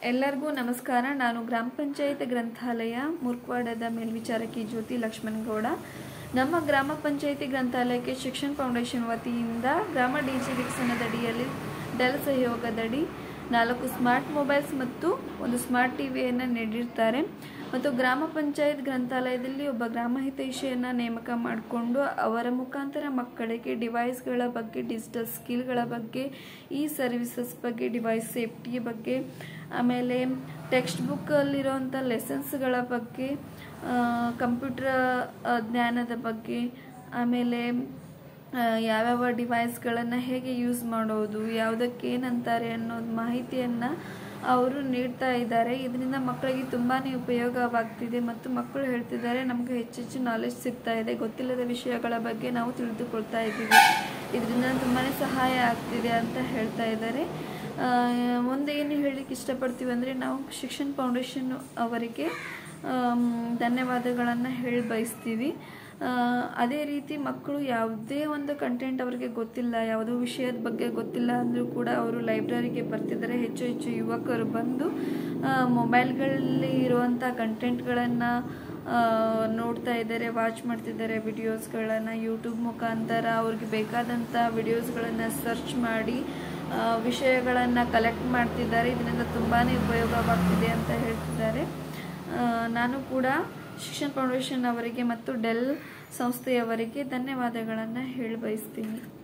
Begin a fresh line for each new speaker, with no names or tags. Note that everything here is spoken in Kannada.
ಎಲ್ಲರಿಗೂ ನಮಸ್ಕಾರ ನಾನು ಗ್ರಾಮ ಪಂಚಾಯತ್ ಗ್ರಂಥಾಲಯ ಮುರ್ಕ್ವಾಡದ ಮೇಲ್ವಿಚಾರಕಿ ಜ್ಯೋತಿ ಲಕ್ಷ್ಮಣಗೌಡ ನಮ್ಮ ಗ್ರಾಮ ಪಂಚಾಯಿತಿ ಗ್ರಂಥಾಲಯಕ್ಕೆ ಶಿಕ್ಷಣ ಫೌಂಡೇಶನ್ ವತಿಯಿಂದ ಗ್ರಾಮ ಡಿಜಿ ವಿಕಸನದಡಿಯಲ್ಲಿ ಡೆಲ್ ಸಹಯೋಗದಡಿ ನಾಲ್ಕು ಸ್ಮಾರ್ಟ್ ಮೊಬೈಲ್ಸ್ ಮತ್ತು ಒಂದು ಸ್ಮಾರ್ಟ್ ಟಿವಿಯನ್ನು ನೀಡಿರ್ತಾರೆ ಮತ್ತು ಗ್ರಾಮ ಪಂಚಾಯತ್ ಗ್ರಂಥಾಲಯದಲ್ಲಿ ಒಬ್ಬ ಗ್ರಾಮ ಹಿತೈಷಿಯನ್ನು ನೇಮಕ ಮಾಡಿಕೊಂಡು ಅವರ ಮುಖಾಂತರ ಮಕ್ಕಳಿಗೆ ಡಿವೈಸ್ಗಳ ಬಗ್ಗೆ ಡಿಜಿಟಲ್ ಸ್ಕಿಲ್ಗಳ ಬಗ್ಗೆ ಈ ಸರ್ವಿಸಸ್ ಬಗ್ಗೆ ಡಿವೈಸ್ ಸೇಫ್ಟಿ ಬಗ್ಗೆ ಆಮೇಲೆ ಟೆಕ್ಸ್ಟ್ ಬುಕ್ಕಲ್ಲಿರೋಂಥ ಲೆಸನ್ಸ್ಗಳ ಬಗ್ಗೆ ಕಂಪ್ಯೂಟರ್ ಜ್ಞಾನದ ಬಗ್ಗೆ ಆಮೇಲೆ ಆ, ಯಾವ್ಯಾವ ಡಿವೈಸ್ಗಳನ್ನು ಹೇಗೆ ಯೂಸ್ ಮಾಡೋದು ಯಾವುದಕ್ಕೆ ಏನಂತಾರೆ ಅನ್ನೋದು ಮಾಹಿತಿಯನ್ನು ಅವರು ನೀಡ್ತಾ ಇದ್ದಾರೆ ಇದರಿಂದ ಮಕ್ಕಳಿಗೆ ತುಂಬಾ ಉಪಯೋಗವಾಗ್ತಿದೆ ಮತ್ತು ಮಕ್ಕಳು ಹೇಳ್ತಿದ್ದಾರೆ ನಮಗೆ ಹೆಚ್ಚೆಚ್ಚು ನಾಲೆಜ್ ಸಿಗ್ತಾ ಇದೆ ಗೊತ್ತಿಲ್ಲದ ವಿಷಯಗಳ ಬಗ್ಗೆ ನಾವು ತಿಳಿದುಕೊಳ್ತಾ ಇದ್ದೀವಿ ಇದರಿಂದ ತುಂಬಾ ಸಹಾಯ ಆಗ್ತಿದೆ ಅಂತ ಹೇಳ್ತಾ ಇದ್ದಾರೆ ಆ, ಮುಂದೆ ಏನು ಹೇಳಲಿಕ್ಕೆ ಇಷ್ಟಪಡ್ತೀವಿ ಅಂದರೆ ನಾವು ಶಿಕ್ಷಣ ಫೌಂಡೇಶನ್ ಅವರಿಗೆ ಆಮ್, ಧನ್ಯವಾದಗಳನ್ನು ಹೇಳಿ ಬಯಸ್ತೀವಿ ಆ, ಅದೇ ರೀತಿ ಮಕ್ಕಳು ಯಾವುದೇ ಒಂದು ಕಂಟೆಂಟ್ ಅವರಿಗೆ ಗೊತ್ತಿಲ್ಲ ಯಾವುದೋ ವಿಷಯದ ಬಗ್ಗೆ ಗೊತ್ತಿಲ್ಲ ಅಂದರೂ ಕೂಡ ಅವರು ಲೈಬ್ರರಿಗೆ ಬರ್ತಿದ್ದಾರೆ ಹೆಚ್ಚು ಹೆಚ್ಚು ಯುವಕರು ಬಂದು ಆ, ಮೊಬೈಲ್ಗಳಲ್ಲಿ ಇರುವಂಥ ಕಂಟೆಂಟ್ಗಳನ್ನು ನೋಡ್ತಾ ಇದ್ದಾರೆ ವಾಚ್ ಮಾಡ್ತಿದ್ದಾರೆ ವಿಡಿಯೋಸ್ಗಳನ್ನು ಯೂಟ್ಯೂಬ್ ಮುಖಾಂತರ ಅವ್ರಿಗೆ ಬೇಕಾದಂಥ ವಿಡಿಯೋಸ್ಗಳನ್ನು ಸರ್ಚ್ ಮಾಡಿ ವಿಷಯಗಳನ್ನು ಕಲೆಕ್ಟ್ ಮಾಡ್ತಿದ್ದಾರೆ ಇದರಿಂದ ತುಂಬಾ ಉಪಯೋಗವಾಗ್ತಿದೆ ಅಂತ ಹೇಳ್ತಿದ್ದಾರೆ ಆ, ನಾನು ಕೂಡ ಶಿಕ್ಷಣ ಫೌಂಡೇಶನ್ ಅವರಿಗೆ ಮತ್ತು ಡೆಲ್ ಸಂಸ್ಥೆಯವರಿಗೆ ಧನ್ಯವಾದಗಳನ್ನು ಹೇಳಿ ಬಯಸ್ತೀನಿ